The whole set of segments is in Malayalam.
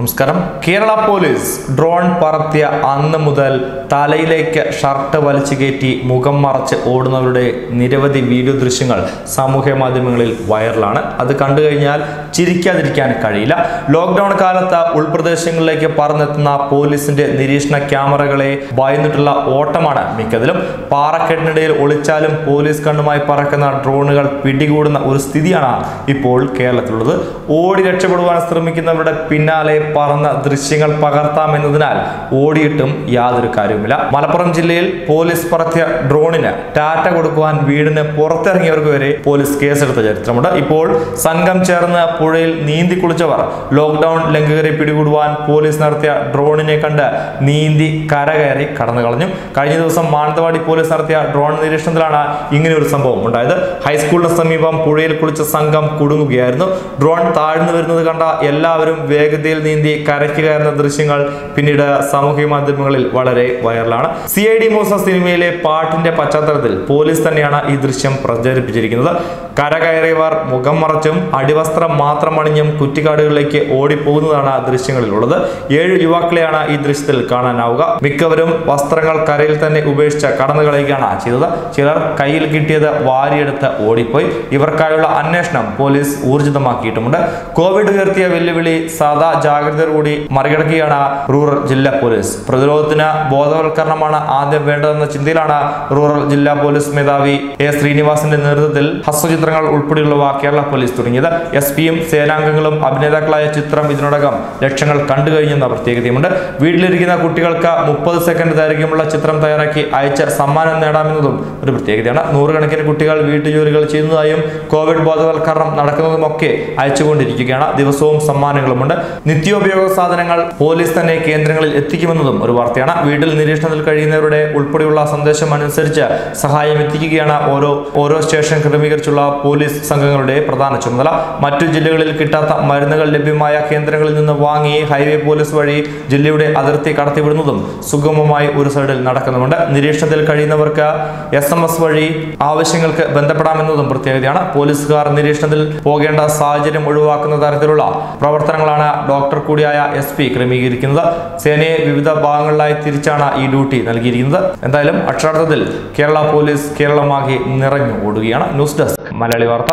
നമസ്കാരം കേരള പോലീസ് ഡ്രോൺ പറത്തിയ അന്ന് മുതൽ തലയിലേക്ക് ഷർട്ട് വലിച്ചു കയറ്റി മുഖം മറച്ച് ഓടുന്നവരുടെ നിരവധി വീഡിയോ ദൃശ്യങ്ങൾ സാമൂഹ്യ മാധ്യമങ്ങളിൽ വൈറലാണ് അത് കണ്ടു കഴിഞ്ഞാൽ ചിരിക്കാതിരിക്കാൻ കഴിയില്ല ലോക്ക്ഡൌൺ കാലത്ത് ഉൾപ്രദേശങ്ങളിലേക്ക് പറന്നെത്തുന്ന പോലീസിന്റെ നിരീക്ഷണ ക്യാമറകളെ ഭയന്നിട്ടുള്ള ഓട്ടമാണ് മിക്കതിലും പാറക്കെട്ടിനിടയിൽ ഒളിച്ചാലും പോലീസ് കണ്ണുമായി പറക്കുന്ന ഡ്രോണുകൾ പിടികൂടുന്ന ഒരു സ്ഥിതിയാണ് ഇപ്പോൾ കേരളത്തിലുള്ളത് ഓടി രക്ഷപ്പെടുവാൻ ശ്രമിക്കുന്നവരുടെ പിന്നാലെ പറന്ന ദൃശ്യങ്ങൾ പകർത്താമെന്നതിനാൽ ഓടിയിട്ടും യാതൊരു കാര്യവുമില്ല മലപ്പുറം ജില്ലയിൽ പോലീസ് പറത്തിയ ഡ്രോണിന് ടാറ്റ കൊടുക്കുവാൻ വീടിന് പുറത്തിറങ്ങിയവർക്ക് വരെ പോലീസ് കേസെടുത്ത ചരിത്രമുണ്ട് ഇപ്പോൾ സംഘം ചേർന്ന് പുഴയിൽ നീന്തി കുളിച്ചവർ ലോക്ക്ഡൌൺ ലംഘകരെ പിടികൂടുവാൻ പോലീസ് നടത്തിയ ഡ്രോണിനെ കണ്ട് നീന്തി കരകയറി കടന്നു കളഞ്ഞു കഴിഞ്ഞ ദിവസം മാനന്തവാടി പോലീസ് നടത്തിയ ഡ്രോൺ നിരീക്ഷണത്തിലാണ് ഇങ്ങനെ ഒരു സംഭവം ഉണ്ടായത് ഹൈസ്കൂളിന് സമീപം പുഴയിൽ കുളിച്ച സംഘം കുടുങ്ങുകയായിരുന്നു ഡ്രോൺ താഴ്ന്നു വരുന്നത് കണ്ട എല്ലാവരും വേഗതയിൽ നീന്തി കരയ്ക്ക് കയറുന്ന ദൃശ്യങ്ങൾ പിന്നീട് സാമൂഹിക മാധ്യമങ്ങളിൽ വളരെ വൈറലാണ് സി ഐ ഡി മൂസ സിനിമയിലെ പാട്ടിന്റെ പശ്ചാത്തലത്തിൽ പോലീസ് തന്നെയാണ് ഈ ദൃശ്യം പ്രചരിപ്പിച്ചിരിക്കുന്നത് കരകയറിയവർ മുഖം മറച്ചും അടിവസ്ത്രം മാത്രം അണിഞ്ഞും കുറ്റിക്കാടുകളിലേക്ക് ഓടിപ്പോകുന്നതാണ് ദൃശ്യങ്ങളിലുള്ളത് ഏഴ് യുവാക്കളെയാണ് ഈ ദൃശ്യത്തിൽ കാണാനാവുക മിക്കവരും വസ്ത്രങ്ങൾ കരയിൽ തന്നെ ഉപേക്ഷിച്ച് കടന്നു കളയുകയാണ് ചെയ്തത് ചിലർ കയ്യിൽ കിട്ടിയത് വാരിയെടുത്ത് ഓടിപ്പോയി ഇവർക്കായുള്ള അന്വേഷണം പോലീസ് ഊർജിതമാക്കിയിട്ടുമുണ്ട് കോവിഡ് ഉയർത്തിയ വെല്ലുവിളി സാധാ ജാഗ്രതയോടുകൂടി മറികടക്കുകയാണ് റൂറൽ ജില്ലാ പോലീസ് പ്രതിരോധത്തിന് ബോധവൽക്കരണമാണ് ആദ്യം വേണ്ടതെന്ന ചിന്തയിലാണ് റൂറൽ ജില്ലാ പോലീസ് മേധാവി എ ശ്രീനിവാസന്റെ നേതൃത്വത്തിൽ ഹസ്തചിത്രങ്ങൾ ഉൾപ്പെടെയുള്ളവ കേരള പോലീസ് തുടങ്ങിയത് എസ് പിയും സേനാംഗങ്ങളും അഭിനേതാക്കളായ ചിത്രം ഇതിനോടകം ലക്ഷങ്ങൾ കണ്ടു കഴിഞ്ഞെന്ന പ്രത്യേകതയുമുണ്ട് വീട്ടിലിരിക്കുന്ന കുട്ടികൾക്ക് മുപ്പത് സെക്കൻഡ് ദൈർഘ്യമുള്ള ചിത്രം തയ്യാറാക്കി അയച്ച് സമ്മാനം നേടാമെന്നതും ഒരു പ്രത്യേകതയാണ് നൂറുകണക്കിന് കുട്ടികൾ വീട്ടുജോലികൾ ചെയ്യുന്നതായും കോവിഡ് ബോധവൽക്കരണം നടക്കുന്നതുമൊക്കെ അയച്ചുകൊണ്ടിരിക്കുകയാണ് ദിവസവും സമ്മാനങ്ങളുമുണ്ട് നിത്യോപയോഗ സാധനങ്ങൾ പോലീസ് തന്നെ കേന്ദ്രങ്ങളിൽ എത്തിക്കുമെന്നതും ഒരു വാർത്തയാണ് വീട്ടിൽ നിരീക്ഷണത്തിൽ കഴിയുന്നവരുടെ ഉൾപ്പെടെയുള്ള സന്ദേശം അനുസരിച്ച് സഹായം എത്തിക്കുകയാണ് ഓരോ ഓരോ സ്റ്റേഷൻ ക്രമീകരിച്ചുള്ള പോലീസ് സംഘങ്ങളുടെ പ്രധാന ചുമതല മറ്റു ജില്ലകളിൽ കിട്ടാത്ത മരുന്നുകൾ ലഭ്യമായ കേന്ദ്രങ്ങളിൽ നിന്ന് വാങ്ങി ഹൈവേ പോലീസ് വഴി ജില്ലയുടെ അതിർത്തി കടത്തിവിടുന്നതും സുഗമമായി ഒരു സൈഡിൽ നടക്കുന്നുമുണ്ട് നിരീക്ഷണത്തിൽ കഴിയുന്നവർക്ക് എസ് എം എസ് വഴി ആവശ്യങ്ങൾക്ക് ബന്ധപ്പെടാമെന്നതും പ്രത്യേകതയാണ് പോലീസുകാർ നിരീക്ഷണത്തിൽ പോകേണ്ട സാഹചര്യം ഒഴിവാക്കുന്ന തരത്തിലുള്ള പ്രവർത്തനങ്ങളാണ് ഡോക്ടർ കൂടിയായ എസ് പി ക്രമീകരിക്കുന്നത് സേനയെ വിവിധ ഭാഗങ്ങളിലായി തിരിച്ചാണ് ഈ ഡ്യൂട്ടി നൽകിയിരിക്കുന്നത് എന്തായാലും അക്ഷരാർത്ഥത്തിൽ കേരള പോലീസ് കേരളമാകെ നിറഞ്ഞു ഓടുകയാണ് ന്യൂസ് ഡെസ്ക് മലയാളി വാർത്ത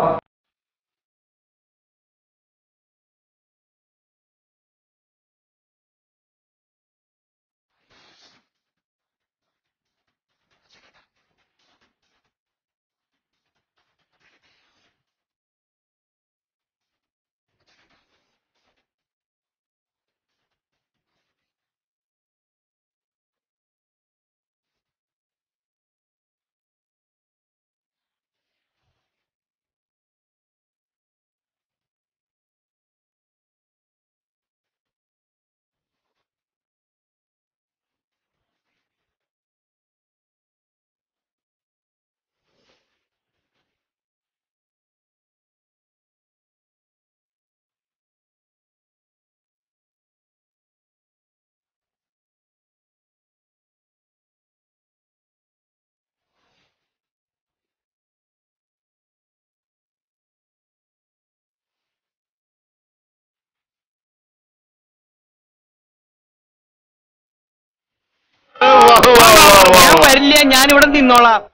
ഞാൻ വരില്ല ഞാൻ ഇവിടെ നിന്നോളാം